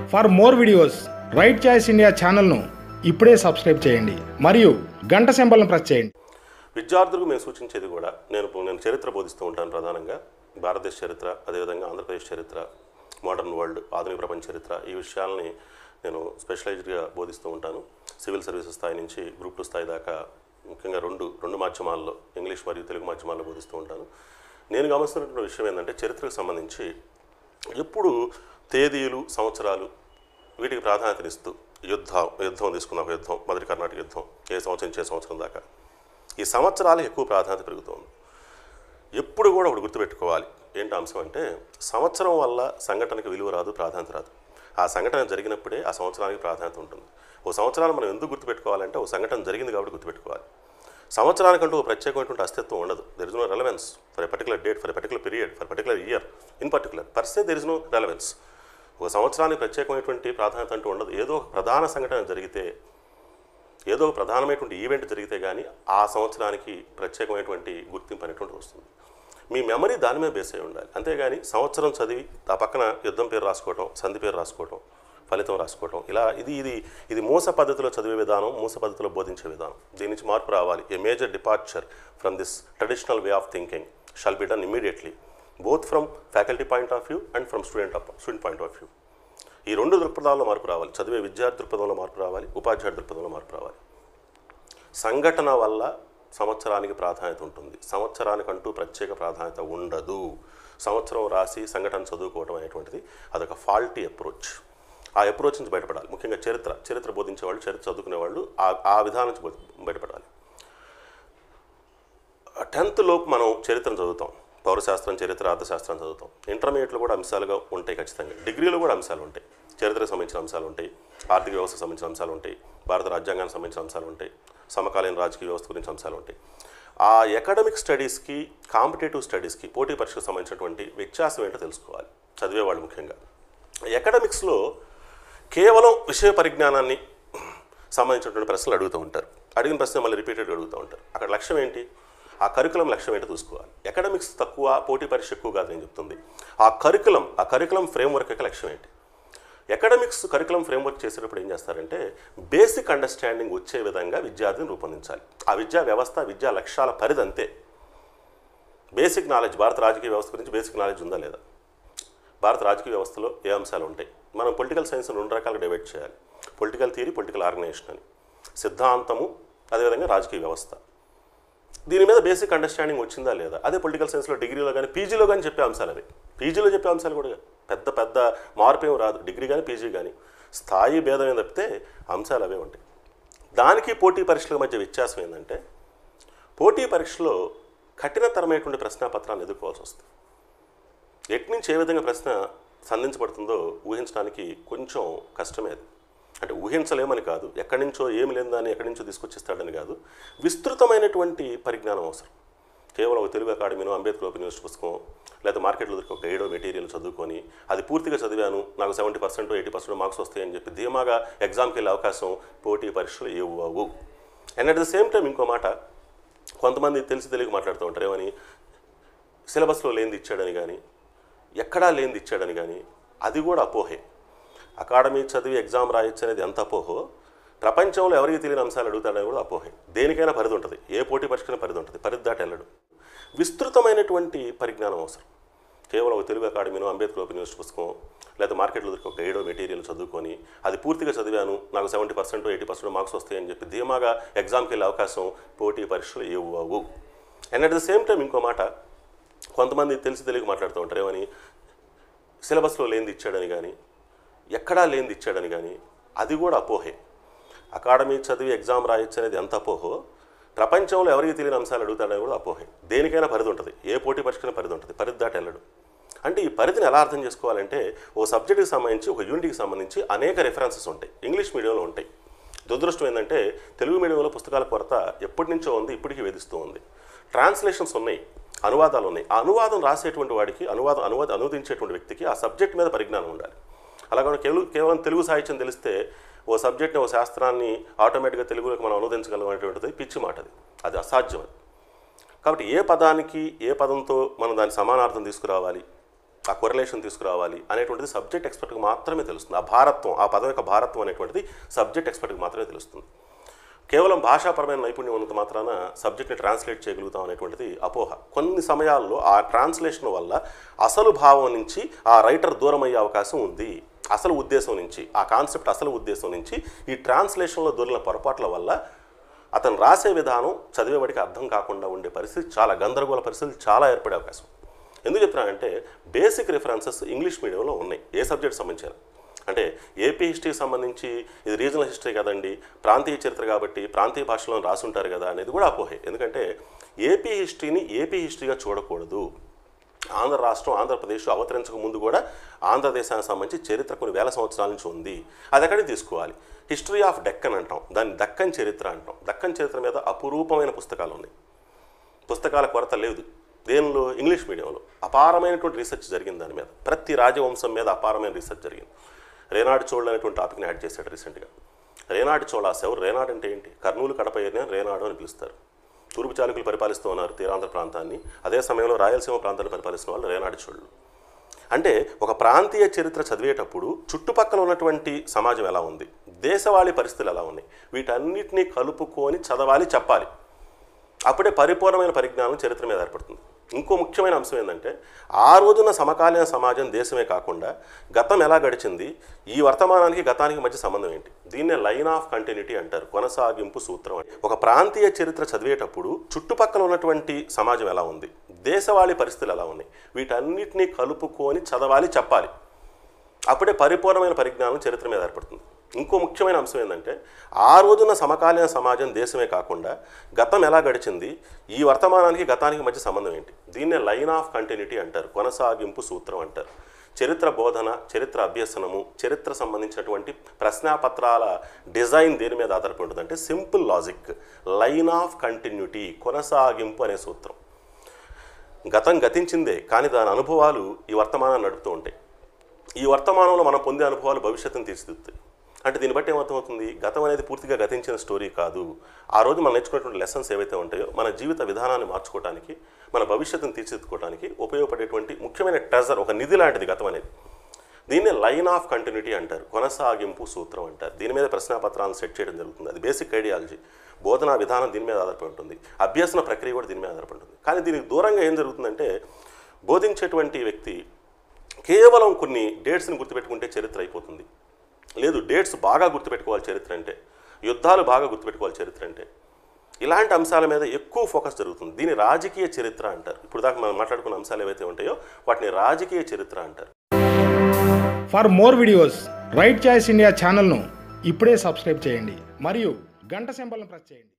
for more videos right choice India ఛానల్ను ఇప్పుడే subscribe చేయండి మరియు గంట సింబల్ను ప్రెస్ చేయండి విద్యార్థులకు మేము సూచించేది కూడా నేను నేను చరిత్ర బోధిస్తూ ఉంటాను ప్రధానంగా భారతదేశ చరిత్ర అదేవిధంగా ఆంధ్రప్రదేశ్ చరిత్ర మోడర్న్ వరల్డ్ ఆధునిక ప్రపంచ చరిత్ర ఈ విషయాల్ని నేను స్పెషలైజ్డ్గా బోధిస్తూ ఉంటాను సివిల్ సర్వీసెస్ స్థాయి నుంచి గ్రూప్ టూ స్థాయి దాకా ముఖ్యంగా రెండు రెండు మాధ్యమాల్లో ఇంగ్లీష్ మరియు తెలుగు మాధ్యమాల్లో బోధిస్తూ ఉంటాను నేను గమనిస్తున్నటువంటి విషయం ఏంటంటే చరిత్రకు సంబంధించి ఎప్పుడు తేదీలు సంవత్సరాలు వీటికి ప్రాధాన్యతనిస్తూ యుద్ధం యుద్ధం తీసుకున్న ఒక యుద్ధం మొదటి కర్ణాటక యుద్ధం ఏ సంవత్సరం నుంచి ఏ సంవత్సరం దాకా ఈ సంవత్సరాలకు ఎక్కువ ప్రాధాన్యత పెరుగుతోంది ఎప్పుడు కూడా ఒకటి గుర్తుపెట్టుకోవాలి ఏంటి అంశం అంటే సంవత్సరం వల్ల సంఘటనకి విలువ రాదు ప్రాధాన్యత రాదు ఆ సంఘటన జరిగినప్పుడే ఆ సంవత్సరానికి ప్రాధాన్యత ఉంటుంది ఓ సంవత్సరాన్ని మనం ఎందుకు గుర్తుపెట్టుకోవాలంటే ఓ సంఘటన జరిగింది కాబట్టి గుర్తుపెట్టుకోవాలి సంవత్సరానికంటూ ఒక ప్రత్యేకమైనటువంటి అస్తిత్వం ఉండదు there is no relevance for a particular date for a particular period for particular year in particular per se there is no relevance ఒక సంవత్సరానికి ప్రత్యేకమైనటువంటి ప్రాధాన్యత అంటూ ఉండదు ఏదో ఒక ప్రధాన సంఘటన జరిగితే ఏదో ఒక ప్రధానమైనటువంటి ఈవెంట్ జరిగితే కానీ ఆ సంవత్సరానికి ప్రత్యేకమైనటువంటి గుర్తింపు అనేటువంటి వస్తుంది మీ మెమరీ దాని మీద బేస్ అయి ఉండాలి అంతేగాని సంవత్సరం చదివి ఆ పక్కన యుద్ధం పేరు రాసుకోవటం సంధి పేరు రాసుకోవటం ఫలితం రాసుకోవటం ఇలా ఇది ఇది ఇది మూస పద్ధతిలో చదివే విధానం మూస పద్ధతిలో బోధించే విధానం దీని నుంచి మార్పు రావాలి a major departure from this traditional way of thinking shall be done immediately both from faculty point of view and from student of student point of view ఈ రెండు దృక్పథాల్లో మార్పు రావాలి చదివే విద్యార్థి దృక్పథంలో మార్పు రావాలి ఉపాధ్యాయుడి దృక్పథంలో మార్పు రావాలి సంఘటన వల్ల సంవత్సరానికి ప్రాధాన్యత ఉంటుంది సంవత్సరానికంటూ ప్రత్యేక ప్రాధాన్యత ఉండదు సంవత్సరం రాసి సంఘటన చదువుకోవడం అనేటువంటిది అదొక ఫాల్టీ అప్రోచ్ ఆ అప్రోచ్ నుంచి బయటపడాలి ముఖ్యంగా చరిత్ర చరిత్ర బోధించే వాళ్ళు చరిత్ర చదువుకునే వాళ్ళు ఆ ఆ విధానం నుంచి బయ- బయటపడాలి టెన్త్ లోపు మనం చరిత్రను చదువుతాం పౌరశాస్త్రం చరిత్ర అర్థశాస్త్రం చదువుతాం ఇంటర్మీడియట్లో కూడా అంశాలుగా ఉంటాయి ఖచ్చితంగా డిగ్రీలో కూడా అంశాలు ఉంటాయి చరిత్రకు సంబంధించిన అంశాలు ఉంటాయి ఆర్థిక వ్యవస్థకు సంబంధించిన అంశాలు ఉంటాయి భారత రాజ్యాంగానికి సంబంధించిన అంశాలు ఉంటాయి సమకాలీన రాజకీయ వ్యవస్థ గురించి అంశాలు ఉంటాయి ఆ అకాడమిక్ స్టడీస్కి కాంపిటేటివ్ స్టడీస్కి పోటీ పరీక్షకు సంబంధించినటువంటి వ్యత్యాసం ఏంటో తెలుసుకోవాలి చదివేవాళ్ళు ముఖ్యంగా ఎకడమిక్స్లో కేవలం విషయ పరిజ్ఞానాన్ని సంబంధించినటువంటి ప్రశ్నలు అడుగుతూ ఉంటారు అడిగిన ప్రశ్న మళ్ళీ రిపీటెడ్గా అడుగుతూ ఉంటారు అక్కడ లక్ష్యం ఏంటి ఆ కరికులం లక్ష్యం ఏంటో చూసుకోవాలి ఎకడమిక్స్ తక్కువ పోటీ పరీక్ష ఎక్కువ కాదు నేను చెప్తుంది ఆ కరికులం ఆ కరికులం ఫ్రేమ్వర్క్ యొక్క లక్ష్యం ఏంటి ఎకడమిక్స్ కరికులం ఫ్రేమ్వర్క్ చేసేటప్పుడు ఏం చేస్తారంటే బేసిక్ అండర్స్టాండింగ్ వచ్చే విధంగా విద్యార్థిని రూపొందించాలి ఆ విద్యా వ్యవస్థ విద్యా లక్ష్యాల పరిధి అంతే బేసిక్ నాలెడ్జ్ భారత రాజకీయ వ్యవస్థ గురించి బేసిక్ నాలెడ్జ్ ఉందా లేదా భారత రాజకీయ వ్యవస్థలో ఏ అంశాలు ఉంటాయి మనం పొలిటికల్ సైన్స్ రెండు రకాలుగా డివైడ్ చేయాలి పొలిటికల్ థియరీ పొలిటికల్ ఆర్గనైజేషన్ అని సిద్ధాంతము అదేవిధంగా రాజకీయ వ్యవస్థ దీని మీద బేసిక్ అండర్స్టాండింగ్ వచ్చిందా లేదా అదే పొలిటికల్ సైన్స్లో డిగ్రీలో కానీ పీజీలో కానీ చెప్పే అంశాలు అవి పీజీలో చెప్పే అంశాలు కూడా పెద్ద పెద్ద మార్పు ఏం రాదు డిగ్రీ కానీ పీజీ కానీ స్థాయి భేదమే తప్పితే అంశాలు అవే ఉంటాయి దానికి పోటీ పరీక్షల మధ్య వ్యత్యాసం ఏంటంటే పోటీ పరీక్షలో కఠినతరమైనటువంటి ప్రశ్నాపత్రాన్ని ఎదుర్కోవాల్సి వస్తుంది ఎటు నుంచి ఏ విధంగా ప్రశ్న సంధించబడుతుందో ఊహించడానికి కొంచెం కష్టమే అది అంటే ఊహించలేమని కాదు ఎక్కడి నుంచో ఏమి లేని దాన్ని ఎక్కడి నుంచో తీసుకొచ్చిస్తాడని కాదు విస్తృతమైనటువంటి పరిజ్ఞానం అవసరం కేవలం ఒక తెలుగు అకాడమీనో అంబేద్కర్ ఓపెన్ యూనివర్సిటీ పుస్తకం లేదా మార్కెట్లో దొరికే ఒక గైడో మెటీరియల్ చదువుకొని అది పూర్తిగా చదివాను నాకు seventy percent eighty percent marks వస్తాయని చెప్పి ధీమాగా ఎగ్జామ్కి వెళ్ళే అవకాశం పోటీ పరీక్షలు ఇవ్వవు and at the same time ఇంకో మాట కొంతమంది తెలిసి తెలియక మాట్లాడుతూ ఉంటారు ఏమని సిలబస్లో లేనిది ఇచ్చాడని కానీ ఎక్కడా లేనిది ఇచ్చాడని కానీ అది కూడా అపోహే అకాడమీ చదివి ఎగ్జామ్ రాయొచ్చు అనేది ఎంత అపోహో ప్రపంచంలో ఎవరికి తెలియని అంశాలు అడుగుతాడని కూడా అపోహే దేనికైనా పరిధి ఉంటుంది ఏ పోటీ పరీక్షకైనా పరిధి ఉంటుంది పరిధి దాటి వెళ్ళడు విస్తృతమైనటువంటి పరిజ్ఞానం అవసరం కేవలం ఒక తెలుగు అకాడమీనో అంబేద్కర్ ఓపెన్ యూనివర్సిటీ పుస్తకం లేదా మార్కెట్లో దొరికే ఒక గైడో మెటీరియల్ చదువుకొని అది పూర్తిగా చదివాను నాకు seventy percent eighty percent marks వస్తాయని చెప్పి ధీమాగా ఎగ్జామ్కి వెళ్ళే అవకాశం పోటీ పరీక్షలు ఇవ్వవు and at the same time ఇంకో మాట కొంతమంది తెలిసి తెలియక మాట్లాడుతూ ఉంటారు ఏమని సిలబస్లో లేనిది ఇచ్చాడని కానీ ఎక్కడా లేనిది ఇచ్చాడని కానీ అది కూడా అపోహే అకాడమీ చదివి ఎగ్జామ్ రాయొచ్చు అనేది ఎంత అపోహో ప్రపంచంలో ఎవరికి తెలియని అంశాలు అడుగుతాడని కూడా అపోహే దేనికైనా పరిధి ఉంటుంది ఏ పోటీ పరీక్షకైనా పరిధి ఉంటుంది పరిధి దాటి వెళ్ళడు అంటే ఈ పరిధిని ఎలా అర్థం చేసుకోవాలంటే ఓ సబ్జెక్టుకి సంబంధించి ఒక యూనిట్కి సంబంధించి అనేక రెఫరెన్సెస్ ఉంటాయి ఇంగ్లీష్ మీడియంలో ఉంటాయి దురదృష్టం ఏంటంటే తెలుగు మీడియంలో పుస్తకాల కొరత ఎప్పటి నుంచో ఉంది ఇప్పటికీ వేధిస్తూ ఉంది ట్రాన్స్లేషన్స్ ఉన్నాయి అనువాదాలు ఉన్నాయి ఆ అనువాదం రాసేటువంటి వాడికి అనువాదం అనువాద అనువదించేటువంటి వ్యక్తికి ఆ సబ్జెక్ట్ మీద పరిజ్ఞానం ఉండాలి అలాగే కేవలం కేవలం తెలుగు సాహిత్యం తెలిస్తే ఓ సబ్జెక్ట్ని ఓ శాస్త్రాన్ని ఆటోమేటిక్గా తెలుగులోకి మనం అనువదించగలం అనేటువంటిది పిచ్చి మాట అది అది అసాధ్యం అది కాబట్టి ఏ పదానికి ఏ పదంతో మనం దాని సమానార్థం తీసుకురావాలి ఆ కొరలేషన్ తీసుకురావాలి అనేటువంటిది సబ్జెక్ట్ ఎక్స్పర్ట్కి మాత్రమే తెలుస్తుంది ఆ భారత్వం ఆ పదం యొక్క భారత్వం అనేటువంటిది సబ్జెక్ట్ ఎక్స్పర్ట్కి మాత్రమే తెలుస్తుంది కేవలం భాషాపరమైన నైపుణ్యం ఉన్నంత మాత్రాన సబ్జెక్ట్ని ట్రాన్స్లేట్ చేయగలుగుతాం అనేటువంటిది అపోహ కొన్ని సమయాల్లో ఆ ట్రాన్స్లేషన్ వల్ల అసలు భావం నుంచి ఆ రైటర్ దూరం అయ్యే అవకాశం ఉంది అసలు ఉద్దేశం నుంచి ఆ కాన్సెప్ట్ అసలు ఉద్దేశం నుంచి ఈ ట్రాన్స్లేషన్లో దొరికిన పొరపాట్ల వల్ల అతను రాసే విధానం చదివేవాడికి అర్థం కాకుండా ఉండే పరిస్థితి చాలా గందరగోళ పరిస్థితులు చాలా ఏర్పడే అవకాశం ఎందుకు చెప్తున్నానంటే బేసిక్ రిఫరెన్సెస్ ఇంగ్లీష్ మీడియంలో ఉన్నాయి ఏ సబ్జెక్ట్ సంబంధించిన అంటే ఏపీ హిస్టరీకి సంబంధించి ఇది రీజనల్ హిస్టరీ కదండి ప్రాంతీయ చరిత్ర కాబట్టి ప్రాంతీయ భాషలో రాసుంటారు కదా అనేది కూడా అపోహే ఎందుకంటే ఏపీ హిస్టరీని ఏపీ హిస్టరీగా చూడకూడదు ఆంధ్ర రాష్ట్రం ఆంధ్రప్రదేశ్ అవతరించక ముందు కూడా ఆంధ్రదేశానికి సంబంధించి చరిత్ర కొన్ని వేల సంవత్సరాల నుంచి ఉంది అది ఎక్కడికి తీసుకోవాలి హిస్టరీ ఆఫ్ డెక్కన్ అంటాం దాన్ని దక్కన్ చరిత్ర అంటాం దక్కన్ చరిత్ర మీద అపురూపమైన పుస్తకాలు ఉన్నాయి పుస్తకాల కొరత లేదు దేనిలో ఇంగ్లీష్ మీడియంలో అపారమైనటువంటి రీసెర్చ్ జరిగింది దాని మీద ప్రతి రాజవంశం మీద అపారమైన రీసెర్చ్ జరిగింది రేనాడు చోళ అనేటువంటి టాపిక్ని యాడ్ చేశాడు రీసెంట్గా రేనాడు చోళాస్ ఎవరు రేనాడు అంటే ఏంటి కర్నూలు కడప ఏరియా రేనాడు అని పిలుస్తారు తూర్పు చాళుక్యులు పరిపాలిస్తూ ఉన్నారు తీరాంధ్ర ప్రాంతాన్ని అదే సమయంలో రాయలసీమ ప్రాంతాన్ని పరిపాలిస్తున్న వాళ్ళు రేనాడు చోళ్ళు అంటే ఒక ప్రాంతీయ చరిత్ర చదివేటప్పుడు చుట్టుపక్కల ఉన్నటువంటి సమాజం ఎలా ఉంది దేశవాళీ పరిస్థితులు ఎలా ఉన్నాయి వీటన్నిటినీ కలుపుకొని చదవాలి చెప్పాలి అప్పుడే పరిపూర్ణమైన పరిజ్ఞానం చరిత్ర మీద ఏర్పడుతుంది ఇంకో ముఖ్యమైన అంశం ఏంటంటే ఆ రోజున సమకాలీన సమాజం దేశమే కాకుండా గతం ఎలా గడిచింది ఈ వర్తమానానికి గతానికి మధ్య సంబంధం ఏంటి దీన్నే లైన్ ఆఫ్ కంటిన్యూటీ అంటారు కొనసాగింపు సూత్రం అని ఒక ప్రాంతీయ చరిత్ర చదివేటప్పుడు చుట్టుపక్కల ఉన్నటువంటి సమాజం ఎలా ఉంది దేశవాళీ పరిస్థితులు ఎలా ఉన్నాయి వీటన్నిటినీ కలుపుకొని చదవాలి చెప్పాలి అప్పుడే పరిపూర్ణమైన పరిజ్ఞానం చరిత్ర మీద ఏర్పడుతుంది ఇంకో ముఖ్యమైన అంశం ఏంటంటే ఆ రోజున సమకాలీన సమాజం దేశమే కాకుండా గతం ఎలా గడిచింది ఈ వర్తమానానికి గతానికి మధ్య సంబంధం ఏంటి దీన్నే లైన్ ఆఫ్ కంటిన్యూటీ అంటారు కొనసాగింపు సూత్రం అంటారు చరిత్ర బోధన చరిత్ర అభ్యసనము చరిత్ర సంబంధించినటువంటి ప్రశ్నాపత్రాల డిజైన్ దేని మీద ఆధారపడి ఉంటుంది అంటే simple logic line of continuity కొనసాగింపు అనే సూత్రం గతం గతించిందే కానీ దాని అనుభవాలు ఈ వర్తమానాన్ని నడుపుతూ ఉంటాయి ఈ వర్తమానంలో మనం పొందే అనుభవాలు భవిష్యత్తును తీర్చిదిద్దుతాయి అంటే దీన్ని బట్టి ఏమర్థమవుతుంది గతం అనేది పూర్తిగా గతించిన స్టోరీ కాదు ఆ రోజు మనం నేర్చుకున్నటువంటి లెసన్స్ ఏవైతే ఉంటాయో మన జీవిత విధానాన్ని మార్చుకోవడానికి మన భవిష్యత్తును తీర్చిదిద్దుకోవడానికి ఉపయోగపడేటువంటి ముఖ్యమైన ట్రెజర్ ఒక నిధి లాంటిది గతం అనేది దీన్నే లైన్ ఆఫ్ కంటిన్యూటీ అంటారు కొనసాగింపు సూత్రం అంటారు దీని మీద ప్రశ్నాపత్రాలను సెట్ చేయడం జరుగుతుంది అది బేసిక్ ఐడియాలజీ బోధనా విధానం దీని మీద ఆధారపడి ఉంటుంది అభ్యసన ప్రక్రియ కూడా దీని మీద ఆధారపడి ఉంటుంది కానీ దీనికి దూరంగా ఏం జరుగుతుందంటే బోధించేటువంటి వ్యక్తి కేవలం కొన్ని డేట్స్ని గుర్తుపెట్టుకుంటే చరిత్ర అయిపోతుంది లేదు డేట్స్ బాగా గుర్తుపెట్టుకోవాలి చరిత్ర అంటే యుద్ధాలు బాగా గుర్తుపెట్టుకోవాలి చరిత్ర అంటే ఇలాంటి అంశాల మీద ఎక్కువ ఫోకస్ జరుగుతుంది దీని రాజకీయ చరిత్ర అంటారు ఇప్పుడు దాకా మనం మాట్లాడుకున్న అంశాలు ఏవైతే ఉంటాయో వాటిని రాజకీయ చరిత్ర అంటారు for more videos right choice India ఛానల్ను ఇప్పుడే సబ్స్క్రైబ్ చేయండి మరియు గంట సింబల్ను ప్రెస్ చేయండి